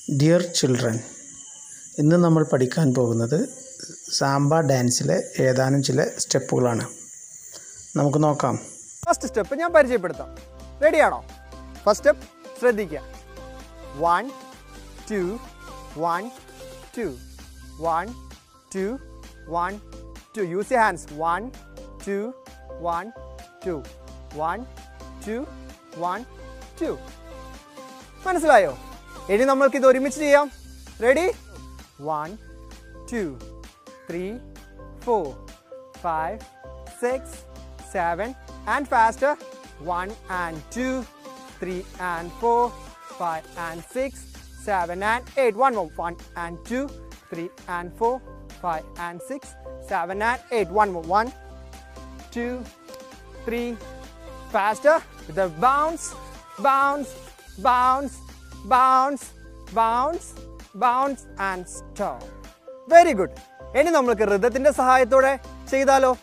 Dear children ഇന്ന് നമ്മൾ പഠിക്കാൻ പോകുന്നത് സാമ്പ ഡാൻസിലെ ഏതാനും ചില സ്റ്റെപ്പുകളാണ് നമുക്ക് നോക്കാം ഫസ്റ്റ് സ്റ്റെപ്പ് ഞാൻ പരിചയപ്പെടുത്താം റെഡിയാണോ ഫസ്റ്റ് സ്റ്റെപ്പ് ശ്രദ്ധിക്കുക one two one two one two one two use your hands one two one two one two one two മനസ്സിലായോ ഇനി നമ്മൾക്ക് ഇത് ഒരുമിച്ച് ചെയ്യാം ready one two three four five six seven and faster one and two three and four five and six seven and eight one more one and two three and four five and six seven and eight one more one two three faster with a bounce bounce bounce bounce bounce bounce and stop very good ഇനി നമ്മൾക്ക് ഋതത്തിന്റെ സഹായത്തോടെ ചെയ്താലോ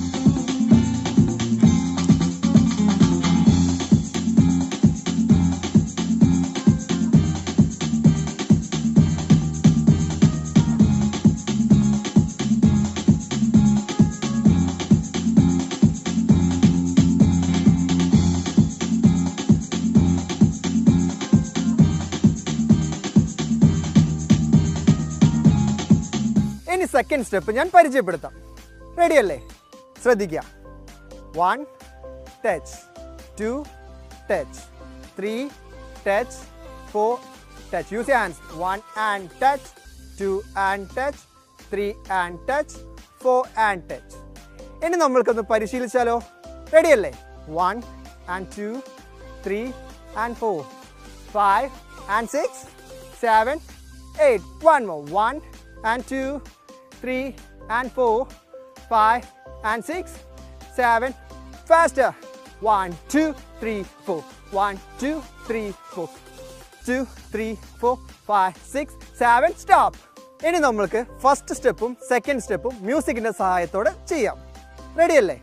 ഇനി second step ഞാൻ പരിചയപ്പെടുത്താം ready അല്ലേ ശ്രദ്ധിക്കുക one touch two touch three touch four touch use hands one and touch two and touch three and touch four and touch ഇനി നമ്മൾക്കൊന്ന് പരിശീലിച്ചാലോ റെഡി അല്ലേ one and two three and four five and six seven eight one more one and two three and four five and six seven faster one two three four one two three four two three four five six seven stop ഇനി നമ്മൾക്ക് first സ്റ്റെപ്പും second സ്റ്റെപ്പും മ്യൂസിക്കിന്റെ സഹായത്തോടെ ചെയ്യാം ready അല്ലേ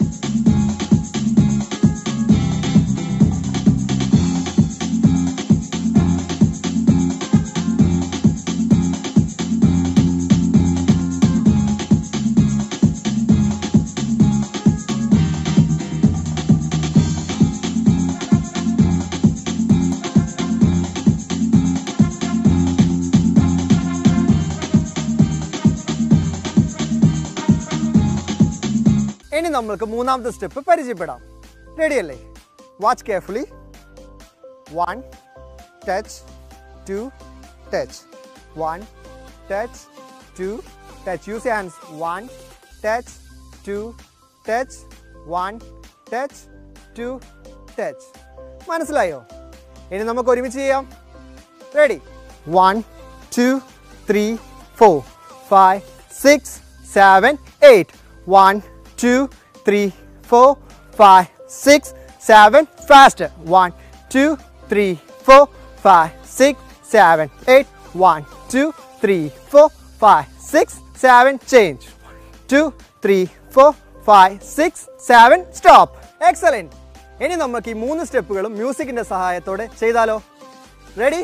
ഇനി നമ്മൾക്ക് മൂന്നാമത്തെ step പരിചയപ്പെടാം ready അല്ലേ watch carefully one touch two touch one touch two touch use hands one touch two touch one touch two touch മനസ്സിലായോ ഇനി നമുക്ക് ഒരുമിച്ച് ചെയ്യാം ready one two three four five six seven eight one two three four five six seven fast one two three four five six seven eight one two three four five six seven change two three four five six seven stop excellent ഇനി നമുക്ക് ഈ മൂന്ന് സ്റ്റെപ്പുകളും മ്യൂസിക്കിന്റെ സഹായത്തോടെ ചെയ്താലോ ready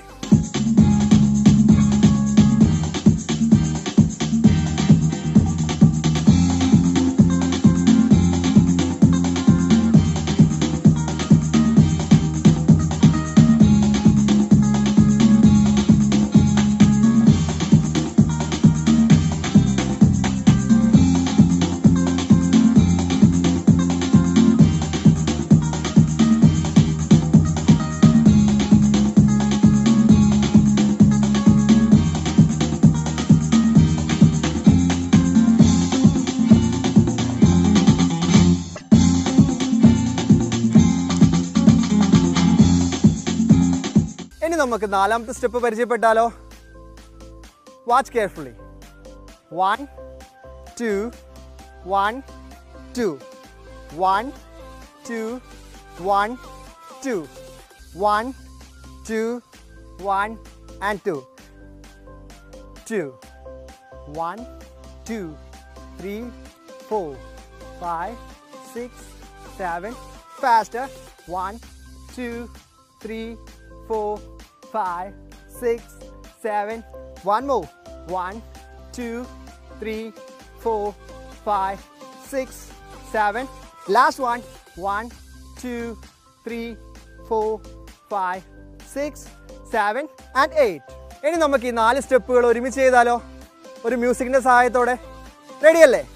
ഇനി നമുക്ക് നാലാമത്തെ സ്റ്റെപ്പ് പരിചയപ്പെട്ടാലോ watch carefully one two one two one two one two one two one and two two one two three four five six seven. Faster. One, two, three, four, five, six, seven. One more. One, two, three, four, five, six, seven. Last one. One, two, three, four, five, six, seven, and eight. ഇനി നമുക്ക് ഈ നാല് സ്റ്റെപ്പുകൾ ഒരുമിച്ച് ചെയ്താലോ ഒരു മ്യൂസിക്കിന്റെ സഹായത്തോടെ റെഡിയല്ലേ